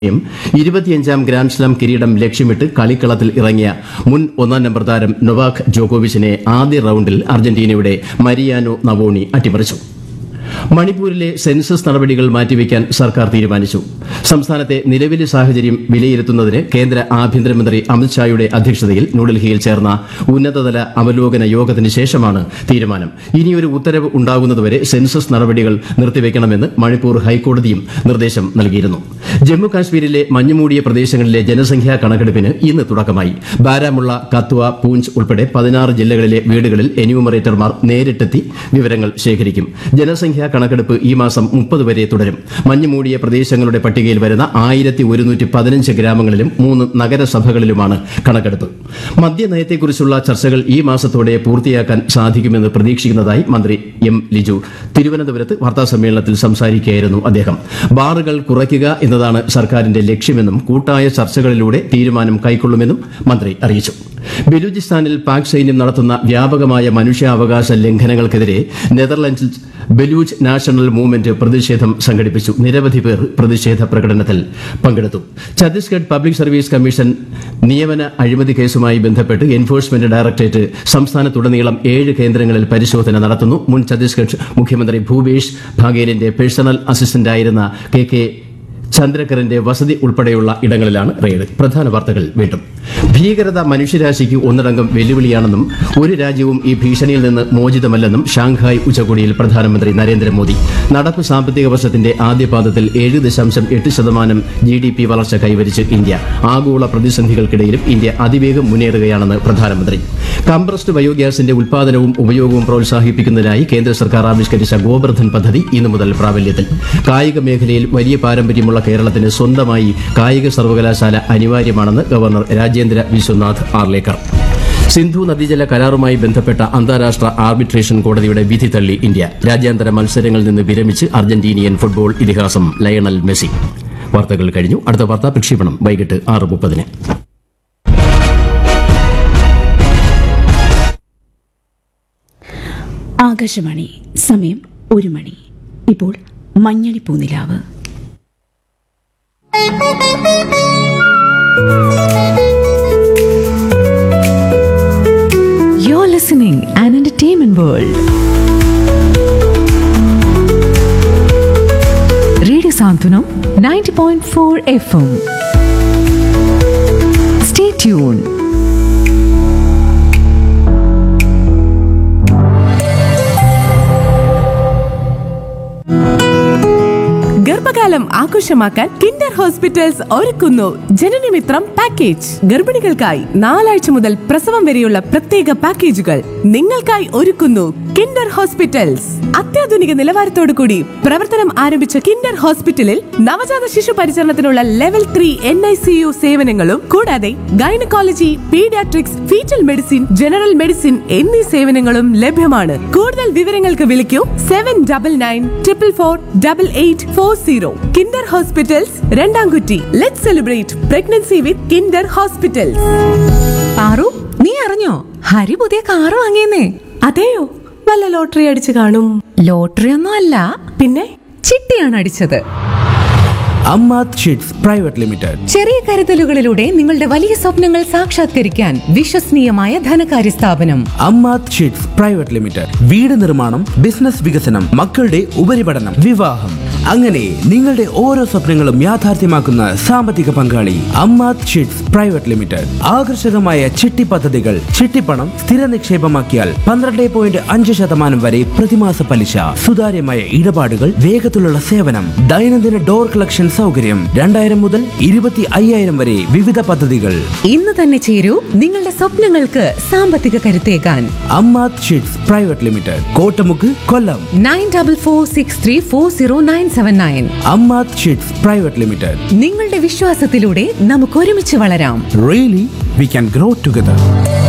യും ഇരുപത്തിയഞ്ചാം grand slam കിരീടം ലക്ഷ്യമിട്ട് കളിക്കളത്തിൽ ഇറങ്ങിയ മുൻ ഒന്നാം നമ്പർ താരം നൊവാക് ജോക്കോവിച്ചിനെ ആദ്യ റൌണ്ടിൽ അർജന്റീനയുടെ മരിയാനോ നവോണി അട്ടിമറിച്ചു മണിപ്പൂരിലെ സെൻസസ് നടപടികൾ മാറ്റിവെക്കാൻ സർക്കാർ തീരുമാനിച്ചു സംസ്ഥാനത്തെ നിലവിലെ സാഹചര്യം വിലയിരുത്തുന്നതിന് കേന്ദ്ര ആഭ്യന്തരമന്ത്രി അമിത്ഷായുടെ അധ്യക്ഷതയിൽ ന്യൂഡൽഹിയിൽ ചേർന്ന ഉന്നതതല അവലോകന യോഗത്തിന് ശേഷമാണ് തീരുമാനം ഇനിയൊരു ഉത്തരവ് ഉണ്ടാകുന്നതുവരെ സെൻസസ് നടപടികൾ നിർത്തിവെക്കണമെന്ന് മണിപ്പൂർ ഹൈക്കോടതിയും നിർദ്ദേശം നൽകിയിരുന്നു ജമ്മു കാശ്മീരിലെ മഞ്ഞുമൂടിയ പ്രദേശങ്ങളിലെ ജനസംഖ്യാ കണക്കെടുപ്പിന് ഇന്ന് തുടക്കമായി ബാരാമുള്ള കത്വ പൂഞ്ച് ഉൾപ്പെടെ പതിനാറ് ജില്ലകളിലെ വീടുകളിൽ എന്യൂമറേറ്റർമാർ നേരിട്ടെത്തി വിവരങ്ങൾ ശേഖരിക്കും ജനസംഖ്യാ കണക്കെടുപ്പ് ഈ മാസം മുപ്പത് വരെ തുടരും മഞ്ഞുമൂടിയ പ്രദേശങ്ങളുടെ പട്ടികയിൽ വരുന്ന ആയിരത്തി ഒരുന്നൂറ്റി പതിനഞ്ച് ഗ്രാമങ്ങളിലും മൂന്ന് നഗരസഭകളിലുമാണ് കണക്കെടുപ്പ് മദ്യനയത്തെക്കുറിച്ചുള്ള ചർച്ചകൾ ഈ മാസത്തോടെ പൂർത്തിയാക്കാൻ സാധിക്കുമെന്ന് പ്രതീക്ഷിക്കുന്നതായി മന്ത്രി എം ലിജു തിരുവനന്തപുരത്ത് വാർത്താസമ്മേളനത്തിൽ സംസാരിക്കുകയായിരുന്നു അദ്ദേഹം ബാറുകൾ കുറയ്ക്കുക എന്നതാണ് സർക്കാരിന്റെ ലക്ഷ്യമെന്നും കൂട്ടായ ചർച്ചകളിലൂടെ തീരുമാനം കൈക്കൊള്ളുമെന്നും മന്ത്രി അറിയിച്ചു ബലൂചിസ്ഥാനിൽ പാക് സൈന്യം നടത്തുന്ന വ്യാപകമായ മനുഷ്യാവകാശ ലംഘനങ്ങൾക്കെതിരെ നെതർലൻഡ്സിൽ ബലൂച്ച് നാഷണൽ മൂവ്മെന്റ് പ്രതിഷേധം സംഘടിപ്പിച്ചു നിരവധി പേർ പ്രതിഷേധ പ്രകടനത്തിൽ പങ്കെടുത്തു ഛത്തീസ്ഗഡ് പബ്ലിക് സർവീസ് കമ്മീഷൻ നിയമന അഴിമതി കേസുമായി ബന്ധപ്പെട്ട് എൻഫോഴ്സ്മെന്റ് ഡയറക്ടറേറ്റ് സംസ്ഥാനത്തുടനീളം ഏഴ് കേന്ദ്രങ്ങളിൽ പരിശോധന നടത്തുന്നു മുൻ ഛത്തീസ്ഗഡ് മുഖ്യമന്ത്രി ഭൂപേഷ് ഭാഗേലിന്റെ പേഴ്സണൽ അസിസ്റ്റന്റായിരുന്ന കെ കെ ചന്ദ്രക്കറിന്റെ വസതി ഉൾപ്പെടെയുള്ള ഇടങ്ങളിലാണ് റെയ്ഡ് പ്രധാന വാർത്തകൾ വീണ്ടും ഭീകരത മനുഷ്യരാശിക്ക് ഒന്നടങ്കം വെല്ലുവിളിയാണെന്നും ഒരു രാജ്യവും ഈ ഭീഷണിയിൽ നിന്ന് മോചിതമല്ലെന്നും ഷാങ്ഹായ് ഉച്ചകോടിയിൽ പ്രധാനമന്ത്രി നരേന്ദ്രമോദി നടപ്പ് സാമ്പത്തിക വർഷത്തിന്റെ ആദ്യപാദത്തിൽ ഏഴ് ദശാംശം എട്ട് ശതമാനം ജി ഡി പി വളർച്ച കൈവരിച്ച് ഇന്ത്യ ആഗോള പ്രതിസന്ധികൾക്കിടയിലും ഇന്ത്യ അതിവേഗം മുന്നേറുകയാണെന്ന് പ്രധാനമന്ത്രി കംപ്രസ്ഡ് ബയോഗ്യാസിന്റെ ഉൽപാദനവും ഉപയോഗവും പ്രോത്സാഹിപ്പിക്കുന്നതിനായി കേന്ദ്ര സർക്കാർ ആവിഷ്കരിച്ച ഗോബർധൻ പദ്ധതി ഇന്നു മുതൽ പ്രാബല്യത്തിൽ കായിക മേഖലയിൽ വലിയ പാരമ്പര്യമുള്ള കേരളത്തിന് സ്വന്തമായി കായിക സർവകലാശാല അനിവാര്യമാണെന്ന് ഗവർണർ രാജേന്ദ്ര വിശ്വനാഥ് ആർലേക്കർ സിന്ധു നദീജല കരാറുമായി ബന്ധപ്പെട്ട അന്താരാഷ്ട്ര ആർബിട്രേഷൻ കോടതിയുടെ വിധി തള്ളി ഇന്ത്യ രാജ്യാന്തര മത്സരങ്ങളിൽ നിന്ന് വിരമിച്ച് അർജന്റീനിയൻ ഫുട്ബോൾ ഇതിഹാസം ലയണൽ മെസ്സി വാർത്തകൾ കഴിഞ്ഞു അടുത്ത വാർത്താ പ്രക്ഷേപണം വൈകിട്ട് ആറ് മുപ്പതിന് ആകാശവാണി സമയം ഒരു മണി ഇപ്പോൾ Manjaly പൂനിലാവ് You're listening an entertainment world. Radio Santunam 90.4 FM. Stay tuned. ഗർഭകാലം ആഘോഷമാക്കാൻ കിൻഡർ ഹോസ്പിറ്റൽസ് ഒരുക്കുന്നു ജനനമിത്രം പാക്കേജ് ഗർഭിണികൾക്കായി നാലാഴ്ച മുതൽ പ്രസവം വരെയുള്ള പ്രത്യേക പാക്കേജുകൾ നിങ്ങൾക്കായി ഒരുക്കുന്നു കിൻഡർ ഹോസ്പിറ്റൽസ് അത്യാധുനിക നിലവാരത്തോടു കൂടി പ്രവർത്തനം ആരംഭിച്ച കിൻഡർ ഹോസ്പിറ്റലിൽ നവജാത ശിശു പരിചരണത്തിനുള്ള level three N I C U സേവനങ്ങളും കൂടാതെ gynaecology paediatrics fetal medicine general medicine എന്നീ സേവനങ്ങളും ലഭ്യമാണ് കൂടുതൽ വിവരങ്ങൾക്ക് വിളിക്കൂ seven double nine triple four double eight four zero Kinder hospitals Randamkutty let celebrate pregnancy with Kinder hospitals Paru നീ അറിഞ്ഞോ ഹരി പുതിയ കാറ് വാങ്ങിയെന്നേ അതെയോ വല്ല ലോട്ടറി അടിച്ചു കാണും ലോട്ടറി ഒന്നും അല്ല പിന്നെ ചിട്ടിയാണ് അടിച്ചത് അമ്മാത് ഷീറ്റ്സ് പ്രൈവറ്റ് ലിമിറ്റഡ് ചെറിയ കരുതലുകളിലൂടെ നിങ്ങളുടെ വലിയ സ്വപ്നങ്ങൾ സാക്ഷാത്കരിക്കാൻ വിശ്വസനീയമായ ധനകാര്യ സ്ഥാപനം അമ്മാത് ഷീറ്റ്സ് പ്രൈവറ്റ് ലിമിറ്റഡ് വീട് നിർമ്മാണം ബിസിനസ് വികസനം മക്കളുടെ ഉപരിപഠനം വിവാഹം അങ്ങനെ നിങ്ങളുടെ ഓരോ സ്വപ്നങ്ങളും യാഥാർത്ഥ്യമാക്കുന്ന സാമ്പത്തിക പങ്കാളി അമ്മാത് ഷീറ്റ്സ് പ്രൈവറ്റ് ലിമിറ്റഡ് ആകർഷകമായ ചിട്ടി പദ്ധതികൾ ചിട്ടിപ്പണം സ്ഥിര നിക്ഷേപമാക്കിയാൽ പന്ത്രണ്ട് പോയിന്റ് അഞ്ച് ശതമാനം വരെ പ്രതിമാസ പലിശ സുതാര്യമായ ഇടപാടുകൾ വേഗത്തിലുള്ള സേവനം ദൈനംദിന ഡോർ കളക്ഷൻ സൗകര്യം രണ്ടായിരം മുതൽ ഇരുപത്തി അയ്യായിരം വരെ വിവിധ പദ്ധതികൾ ഇന്ന് തന്നെ ചേരൂ നിങ്ങളുടെ സ്വപ്നങ്ങൾക്ക് സാമ്പത്തിക കരുത്തേകാൻ Ammath sheets private limited Kottamukku Kollam nine double four six three four zero nine seven nine Ammath sheets private limited നിങ്ങളുടെ വിശ്വാസത്തിലൂടെ നമുക്ക് ഒരുമിച്ച് വളരാം really we can grow together